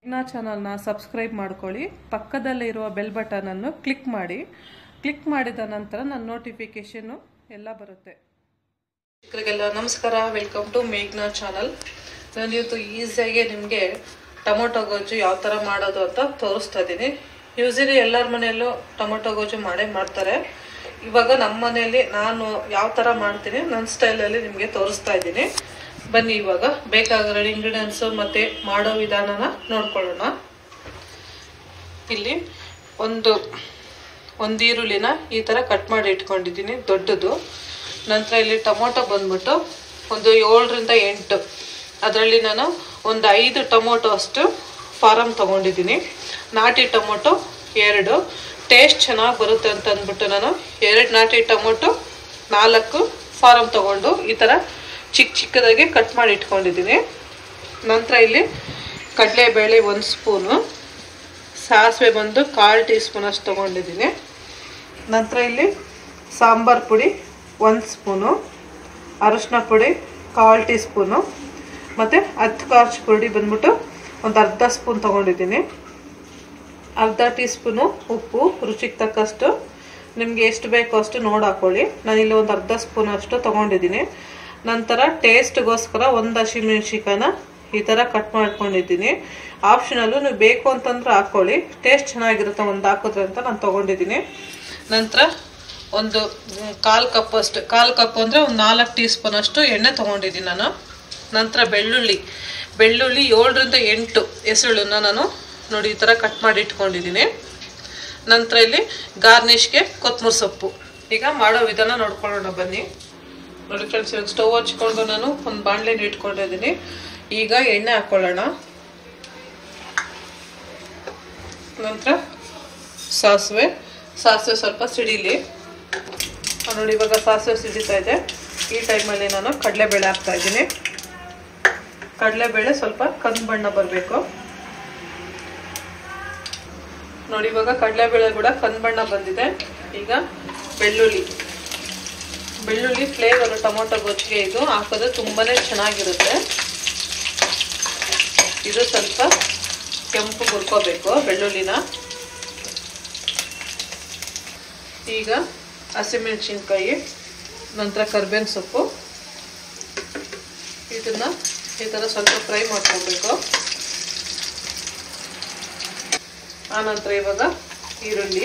ಇನ್ನ ಚಾನಲ್ನ ಸಬ್ಸ್ಕ್ರೈಬ್ ಮಾಡ್ಕೊಳ್ಳಿ ಪಕ್ಕದಲ್ಲೇ ಇರುವ ಬೆಲ್ ಬಟನನ್ನು ಕ್ಲಿಕ್ ಮಾಡಿ ಕ್ಲಿಕ್ ಮಾಡಿದ ನಂತರ ನನ್ನ ನೋಟಿಫಿಕೇಶನ್ನು ಎಲ್ಲ ಬರುತ್ತೆ ಚಿಕ್ಕರಿಗೆಲ್ಲ ನಮಸ್ಕಾರ ವೆಲ್ಕಮ್ ಟು ಮೇಘ್ನಾ ಚಾನಲ್ ನಾನು ಇವತ್ತು ಈಸಿಯಾಗಿ ನಿಮಗೆ ಟೊಮೊಟೊ ಗೊಜ್ಜು ಯಾವ ಥರ ಮಾಡೋದು ಅಂತ ತೋರಿಸ್ತಾ ಇದ್ದೀನಿ ಯೂಸಲಿ ಎಲ್ಲರ ಮನೆಯಲ್ಲೂ ಟೊಮೊಟೊ ಗೊಜ್ಜು ಮಾಡೇ ಮಾಡ್ತಾರೆ ಇವಾಗ ನಮ್ಮ ಮನೆಯಲ್ಲಿ ನಾನು ಯಾವ ಥರ ಮಾಡ್ತೀನಿ ನನ್ನ ಸ್ಟೈಲಲ್ಲಿ ನಿಮಗೆ ತೋರಿಸ್ತಾ ಇದ್ದೀನಿ ಬನ್ನಿ ಇವಾಗ ಬೇಕಾಗಿರೋ ಇಂಗ್ರೀಡಿಯೆಂಟ್ಸು ಮತ್ತು ಮಾಡೋ ವಿಧಾನನ ನೋಡ್ಕೊಳ್ಳೋಣ ಇಲ್ಲಿ ಒಂದು ಒಂದು ಈರುಳ್ಳಿನ ಈ ಥರ ಕಟ್ ಮಾಡಿ ಇಟ್ಕೊಂಡಿದ್ದೀನಿ ದೊಡ್ಡದು ನಂತರ ಇಲ್ಲಿ ಟೊಮೊಟೊ ಬಂದ್ಬಿಟ್ಟು ಒಂದು ಏಳರಿಂದ ಎಂಟು ಅದರಲ್ಲಿ ನಾನು ಒಂದು ಐದು ಟೊಮೊಟೊ ಅಷ್ಟು ಫಾರಮ್ ತೊಗೊಂಡಿದ್ದೀನಿ ನಾಟಿ ಟೊಮೊಟೊ ಎರಡು ಟೇಸ್ಟ್ ಚೆನ್ನಾಗಿ ಬರುತ್ತೆ ಅಂತ ಅಂದ್ಬಿಟ್ಟು ನಾನು ಎರಡು ನಾಟಿ ಟೊಮೊಟೊ ನಾಲ್ಕು ಫಾರಮ್ ತೊಗೊಂಡು ಈ ಥರ ಚಿಕ್ಕ ಚಿಕ್ಕದಾಗಿ ಕಟ್ ಮಾಡಿ ಇಟ್ಕೊಂಡಿದ್ದೀನಿ ನಂತರ ಇಲ್ಲಿ ಕಡಲೆಬೇಳೆ ಒಂದು ಸ್ಪೂನು ಸಾಸಿವೆ ಬಂದು ಕಾಲು ಟೀ ಸ್ಪೂನ್ ಅಷ್ಟು ತೊಗೊಂಡಿದ್ದೀನಿ ನಂತರ ಇಲ್ಲಿ ಸಾಂಬಾರು ಪುಡಿ ಒಂದು ಸ್ಪೂನು ಅರಶಿನ ಪುಡಿ ಕಾಲು ಟೀ ಸ್ಪೂನು ಮತ್ತು ಹತ್ತು ಖಾರದ ಪುಡಿ ಬಂದ್ಬಿಟ್ಟು ಒಂದು ಅರ್ಧ ಸ್ಪೂನ್ ತೊಗೊಂಡಿದ್ದೀನಿ ಅರ್ಧ ಟೀ ಸ್ಪೂನು ಉಪ್ಪು ರುಚಿಗೆ ತಕ್ಕಷ್ಟು ನಿಮಗೆ ಎಷ್ಟು ಬೇಕೋ ಅಷ್ಟು ನೋಡಿ ಹಾಕೊಳ್ಳಿ ನಾನಿಲ್ಲಿ ಒಂದು ಅರ್ಧ ಸ್ಪೂನ್ ಅಷ್ಟು ತೊಗೊಂಡಿದ್ದೀನಿ ನಂತರ ಟೇಸ್ಟ್ಗೋಸ್ಕರ ಒಂದು ಹಸಿಮೆಣ್ಸಿಕಾಯನ್ನ ಈ ಥರ ಕಟ್ ಮಾಡ್ಕೊಂಡಿದ್ದೀನಿ ಆಪ್ಷನಲ್ಲು ನೀವು ಬೇಕು ಅಂತಂದ್ರೆ ಹಾಕ್ಕೊಳ್ಳಿ ಟೇಸ್ಟ್ ಚೆನ್ನಾಗಿರುತ್ತೆ ಒಂದು ಹಾಕಿದ್ರೆ ಅಂತ ನಾನು ತೊಗೊಂಡಿದ್ದೀನಿ ನಂತರ ಒಂದು ಕಾಲು ಕಪ್ ಅಷ್ಟು ಕಾಲು ಕಪ್ ಅಂದರೆ ಒಂದು ನಾಲ್ಕು ಟೀ ಸ್ಪೂನ್ ಅಷ್ಟು ಎಣ್ಣೆ ತೊಗೊಂಡಿದ್ದೀನಿ ನಾನು ನಂತರ ಬೆಳ್ಳುಳ್ಳಿ ಬೆಳ್ಳುಳ್ಳಿ ಏಳರಿಂದ ಎಂಟು ಹೆಸರುಳನ್ನ ನಾನು ನೋಡಿ ಈ ಥರ ಕಟ್ ಮಾಡಿ ಇಟ್ಕೊಂಡಿದ್ದೀನಿ ನಂತರ ಇಲ್ಲಿ ಗಾರ್ನಿಷ್ಗೆ ಕೊತ್ತಂಬರಿ ಸೊಪ್ಪು ಈಗ ಮಾಡೋ ವಿಧಾನ ನೋಡ್ಕೊಳ್ಳೋಣ ಬನ್ನಿ ನೋಡಿ ಫ್ರೆಂಡ್ಸ್ ಇವಾಗ ಸ್ಟವ್ ಹಚ್ಕೊಂಡು ನಾನು ಒಂದು ಬಾಣಲೆನ ಇಟ್ಕೊಂಡಿದ್ದೀನಿ ಈಗ ಎಣ್ಣೆ ಹಾಕ್ಕೊಳ್ಳೋಣ ನಂತರ ಸಾಸಿವೆ ಸಾಸಿವೆ ಸ್ವಲ್ಪ ಸಿಡಿಲಿ ನೋಡಿ ಇವಾಗ ಸಾಸಿವೆ ಸಿಡಿತಾ ಇದೆ ಈ ಟೈಮಲ್ಲಿ ನಾನು ಕಡಲೆಬೇಳೆ ಹಾಕ್ತಾ ಇದ್ದೀನಿ ಕಡಲೆಬೇಳೆ ಸ್ವಲ್ಪ ಕಂದು ಬಣ್ಣ ಬರಬೇಕು ನೋಡಿ ಇವಾಗ ಕಡಲೆಬೇಳೆ ಕೂಡ ಕಂದು ಬಣ್ಣ ಬಂದಿದೆ ಈಗ ಬೆಳ್ಳುಳ್ಳಿ ಬೆಳ್ಳುಳ್ಳಿ ಫ್ಲೇವರ್ ಟೊಮೊಟೊ ಗೊಜ್ಜಿಗೆ ಇದು ಹಾಕೋದು ತುಂಬಾನೇ ಚೆನ್ನಾಗಿರುತ್ತೆ ಇದು ಸ್ವಲ್ಪ ಕೆಂಪು ಹುರ್ಕೋಬೇಕು ಬೆಳ್ಳುಳ್ಳಿನ ಈಗ ಹಸಿಮೆಣಸಿನ್ಕಾಯಿ ನಂತರ ಕರ್ಬೇವಿನ ಸೊಪ್ಪು ಇದನ್ನ ಈ ಥರ ಸ್ವಲ್ಪ ಫ್ರೈ ಮಾಡ್ಕೊಬೇಕು ಆನಂತರ ಇವಾಗ ಈರುಳ್ಳಿ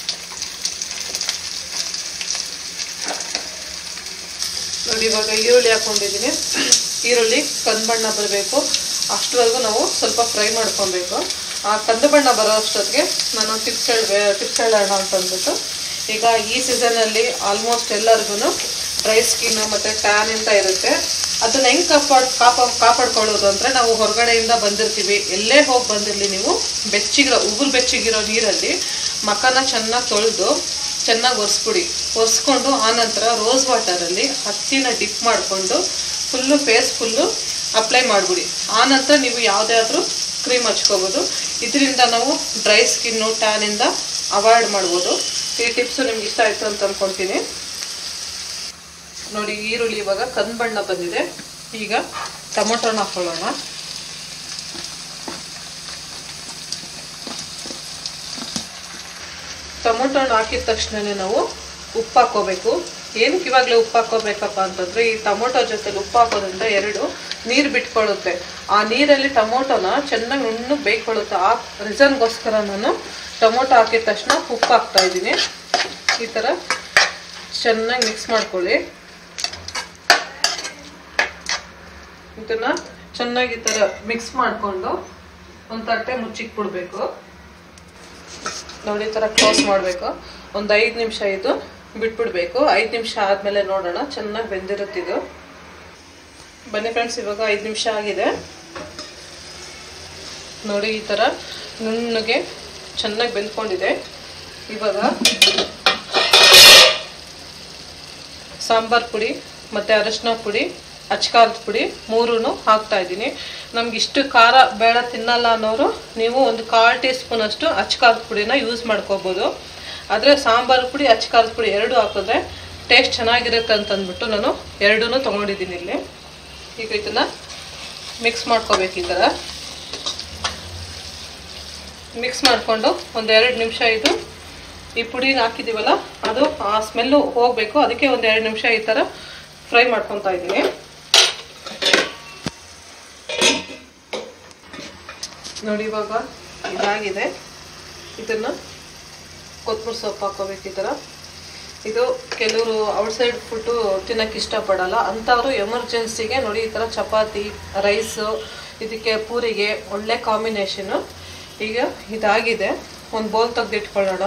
ನೋಡಿ ಇವಾಗ ಈರುಳ್ಳಿ ಹಾಕೊಂಡಿದ್ದೀನಿ ಈರುಳ್ಳಿ ಕಂದು ಬಣ್ಣ ಬರಬೇಕು ಅಷ್ಟರವರೆಗೂ ನಾವು ಸ್ವಲ್ಪ ಫ್ರೈ ಮಾಡ್ಕೊಬೇಕು ಆ ಕಂದು ಬಣ್ಣ ಬರೋ ಅಷ್ಟೊತ್ತಿಗೆ ನಾನು ಟಿಪ್ಸ್ ಹೇಳ ಟಿಪ್ಸ್ ಹೇಳೋಣ ಅಂತ ಅಂದ್ಬಿಟ್ಟು ಈಗ ಈ ಸೀಸನಲ್ಲಿ ಆಲ್ಮೋಸ್ಟ್ ಎಲ್ಲರಿಗೂ ಡ್ರೈ ಸ್ಕಿನ್ನು ಮತ್ತು ಟ್ಯಾನ್ ಅಂತ ಇರುತ್ತೆ ಅದನ್ನ ಹೆಂಗೆ ಕಾಪಾಡ್ ಕಾಪ ಕಾಪಾಡ್ಕೊಳ್ಳೋದು ಅಂದರೆ ನಾವು ಹೊರಗಡೆಯಿಂದ ಬಂದಿರ್ತೀವಿ ಎಲ್ಲೇ ಹೋಗಿ ಬಂದಿರಲಿ ನೀವು ಬೆಚ್ಚಿಗಿರೋ ಉಗುರು ಬೆಚ್ಚಿಗಿರೋ ನೀರಲ್ಲಿ ಮಖನ ಚೆನ್ನಾಗಿ ತೊಳೆದು ಚೆನ್ನಾಗಿ ಒರೆಸ್ಬಿಡಿ ಒರೆಸ್ಕೊಂಡು ಆನಂತರ ರೋಸ್ ವಾಟರಲ್ಲಿ ಹತ್ತಿನ ಡಿಪ್ ಮಾಡಿಕೊಂಡು ಫುಲ್ಲು ಫೇಸ್ ಫುಲ್ಲು ಅಪ್ಲೈ ಮಾಡಿಬಿಡಿ ಆನಂತರ ನೀವು ಯಾವುದೇ ಆದರೂ ಕ್ರೀಮ್ ಹಚ್ಕೋಬೋದು ಇದರಿಂದ ನಾವು ಡ್ರೈ ಸ್ಕಿನ್ನು ಟ್ಯಾನಿಂದ ಅವಾಯ್ಡ್ ಮಾಡ್ಬೋದು ಈ ಟಿಪ್ಸು ನಿಮ್ಗೆ ಇಷ್ಟ ಆಯಿತು ಅಂತ ಅಂದ್ಕೊಳ್ತೀನಿ ನೋಡಿ ಈರುಳ್ಳಿ ಇವಾಗ ಕಂದು ಬಣ್ಣ ಬಂದಿದೆ ಈಗ ಟೊಮೊಟೊನ ಹಾಕೊಳ್ಳೋಣ ಟೊಮೊಟೊನ ಹಾಕಿದ ತಕ್ಷಣನೇ ನಾವು ಉಪ್ಪು ಹಾಕೋಬೇಕು ಏನಕ್ಕೆ ಇವಾಗಲೇ ಉಪ್ಪು ಹಾಕೋಬೇಕಪ್ಪ ಅಂತಂದರೆ ಈ ಟೊಮೊಟೊ ಜೊತೆಲಿ ಉಪ್ಪು ಹಾಕೋದ್ರಿಂದ ಎರಡು ನೀರು ಬಿಟ್ಕೊಳ್ಳುತ್ತೆ ಆ ನೀರಲ್ಲಿ ಟೊಮೊಟೊನ ಚೆನ್ನಾಗಿ ನುಣ್ಣು ಬೇಯ್ಕೊಳ್ಳುತ್ತೆ ಆ ರೀಸನ್ಗೋಸ್ಕರ ನಾನು ಟೊಮೊಟೊ ಹಾಕಿದ ತಕ್ಷಣ ಉಪ್ಪು ಹಾಕ್ತಾ ಇದ್ದೀನಿ ಈ ಥರ ಚೆನ್ನಾಗಿ ಮಿಕ್ಸ್ ಮಾಡ್ಕೊಳ್ಳಿ ಇದನ್ನ ಚೆನ್ನಾಗಿ ಈ ಥರ ಮಿಕ್ಸ್ ಮಾಡಿಕೊಂಡು ಒಂದು ತಟ್ಟೆ ಮುಚ್ಚಿಕ್ ಬಿಡಬೇಕು ನೋಡಿ ಈ ಥರ ಕ್ಲೋಸ್ ಮಾಡಬೇಕು ಒಂದು ಐದು ನಿಮಿಷ ಇದು ಬಿಟ್ಬಿಡ್ಬೇಕು ಐದು ನಿಮಿಷ ಆದಮೇಲೆ ನೋಡೋಣ ಚೆನ್ನಾಗಿ ಬೆಂದಿರುತ್ತಿದು ಬನ್ನಿ ಫ್ರೆಂಡ್ಸ್ ಇವಾಗ ಐದು ನಿಮಿಷ ಆಗಿದೆ ನೋಡಿ ಈ ಥರ ನುಣ್ಣಗೆ ಚೆನ್ನಾಗಿ ಬೆಂದ್ಕೊಂಡಿದೆ ಇವಾಗ ಸಾಂಬಾರ್ ಪುಡಿ ಮತ್ತು ಅರಶಿನ ಪುಡಿ ಅಚ್ಕಾರದ ಪುಡಿ ಮೂರೂ ಹಾಕ್ತಾ ಇದ್ದೀನಿ ನಮ್ಗೆ ಇಷ್ಟು ಖಾರ ಬೇಡ ತಿನ್ನಲ್ಲ ಅನ್ನೋರು ನೀವು ಒಂದು ಕಾಲು ಟೀ ಸ್ಪೂನ್ ಅಷ್ಟು ಅಚ್ಕಾರದ ಪುಡಿನ ಯೂಸ್ ಮಾಡ್ಕೋಬೋದು ಆದರೆ ಸಾಂಬಾರು ಪುಡಿ ಅಚ್ಕಾರದ ಪುಡಿ ಎರಡು ಹಾಕಿದ್ರೆ ಟೇಸ್ಟ್ ಚೆನ್ನಾಗಿರುತ್ತೆ ಅಂತ ಅಂದ್ಬಿಟ್ಟು ನಾನು ಎರಡೂ ತೊಗೊಂಡಿದ್ದೀನಿ ಇಲ್ಲಿ ಈಗ ಇದನ್ನು ಮಿಕ್ಸ್ ಮಾಡ್ಕೋಬೇಕು ಈ ಥರ ಮಿಕ್ಸ್ ಮಾಡಿಕೊಂಡು ಒಂದು ಎರಡು ನಿಮಿಷ ಇದು ಈ ಪುಡಿನ ಹಾಕಿದ್ದೀವಲ್ಲ ಅದು ಆ ಸ್ಮೆಲ್ಲು ಹೋಗಬೇಕು ಅದಕ್ಕೆ ಒಂದು ಎರಡು ನಿಮಿಷ ಈ ಥರ ಫ್ರೈ ಮಾಡ್ಕೊತಾ ಇದ್ದೀನಿ ನೋಡಿ ಇವಾಗ ಇದಾಗಿದೆ ಇದನ್ನು ಕೊತ್ತಂಬರಿ ಸೊಪ್ಪು ಹಾಕೋಬೇಕು ಈ ಥರ ಇದು ಕೆಲವರು ಔಟ್ಸೈಡ್ ಫುಡ್ಡು ತಿನ್ನೋಕ್ಕೆ ಇಷ್ಟಪಡಲ್ಲ ಅಂಥವ್ರು ಎಮರ್ಜೆನ್ಸಿಗೆ ನೋಡಿ ಈ ಥರ ಚಪಾತಿ ರೈಸು ಇದಕ್ಕೆ ಪೂರಿಗೆ ಒಳ್ಳೆ ಕಾಂಬಿನೇಷನು ಈಗ ಇದಾಗಿದೆ ಒಂದು ಬೌಲ್ ತೆಗೆದಿಟ್ಕೊಳ್ಳೋಣ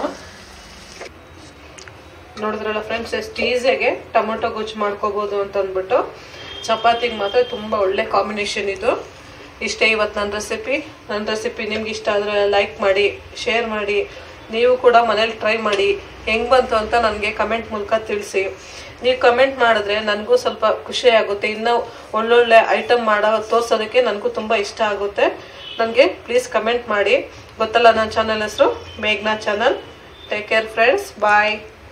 ನೋಡಿದ್ರಲ್ಲ ಫ್ರೆಂಡ್ಸ್ ಎಷ್ಟು ಈಸಿಯಾಗೆ ಟೊಮೊಟೊ ಗೊಜ್ಜು ಮಾಡ್ಕೋಬೋದು ಅಂತ ಅಂದ್ಬಿಟ್ಟು ಚಪಾತಿಗೆ ಮಾತ್ರ ತುಂಬ ಒಳ್ಳೆ ಕಾಂಬಿನೇಷನ್ ಇದು ಇಷ್ಟೇ ಇವತ್ತು ನನ್ನ ರೆಸಿಪಿ ನನ್ನ ರೆಸಿಪಿ ನಿಮ್ಗೆ ಇಷ್ಟ ಆದರೆ ಲೈಕ್ ಮಾಡಿ ಶೇರ್ ಮಾಡಿ ನೀವು ಕೂಡ ಮನೇಲಿ ಟ್ರೈ ಮಾಡಿ ಹೆಂಗೆ ಬಂತು ಅಂತ ನನಗೆ ಕಮೆಂಟ್ ಮೂಲಕ ತಿಳಿಸಿ ನೀವು ಕಮೆಂಟ್ ಮಾಡಿದ್ರೆ ನನಗೂ ಸ್ವಲ್ಪ ಖುಷಿ ಆಗುತ್ತೆ ಇನ್ನೂ ಒಳ್ಳೊಳ್ಳೆ ಐಟಮ್ ಮಾಡೋ ತೋರಿಸೋದಕ್ಕೆ ನನಗೂ ತುಂಬ ಇಷ್ಟ ಆಗುತ್ತೆ ನನಗೆ ಪ್ಲೀಸ್ ಕಮೆಂಟ್ ಮಾಡಿ ಗೊತ್ತಲ್ಲ ನನ್ನ ಚಾನಲ್ ಹೆಸರು ಮೇಘ್ನಾ ಚಾನಲ್ ಟೇಕ್ ಕೇರ್ ಫ್ರೆಂಡ್ಸ್ ಬಾಯ್